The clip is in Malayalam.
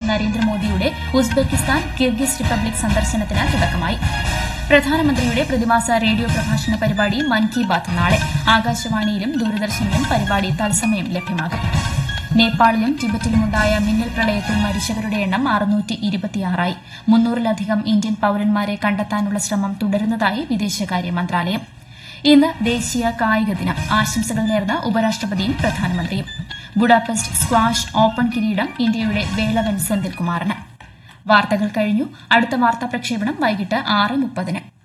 നരേന്ദ്രമോദിയുടെ ഉസ്ബെക്കിസ്ഥാൻ കിർഗിസ് റിപ്പബ്ലിക് സന്ദർശനത്തിന് തുടക്കമായി പ്രധാനമന്ത്രിയുടെ പ്രതിമാസ റേഡിയോ പ്രഭാഷണ പരിപാടി മൻ കി ബാത്ത് നാളെ ആകാശവാണിയിലും ദൂരദർശനിലും പരിപാടി തത്സമയം ലഭ്യമാകും നേപ്പാളിലും ടിബറ്റിലുമുണ്ടായ മിന്നൽ പ്രളയത്തിൽ മരിച്ചവരുടെ എണ്ണം അറുന്നൂറ്റി ഇരുപത്തിയാറായി മുന്നൂറിലധികം ഇന്ത്യൻ പൌരന്മാരെ കണ്ടെത്താനുള്ള ശ്രമം തുടരുന്നതായി വിദേശകാര്യ മന്ത്രാലയം ഇന്ന് ദേശീയ കായിക ദിനം ആശംസകൾ നേർന്ന ഉപരാഷ്ട്രപതിയും പ്രധാനമന്ത്രിയും ബുഡാപെസ്റ്റ് സ്ക്വാഷ് ഓപ്പൺ കിരീടം ഇന്ത്യയുടെ വേളവൻ സെന്തിൽകുമാറിന് വാർത്തകൾ കഴിഞ്ഞു അടുത്ത വാർത്താ പ്രക്ഷേപണം വൈകിട്ട് ആറ് മുപ്പതിന്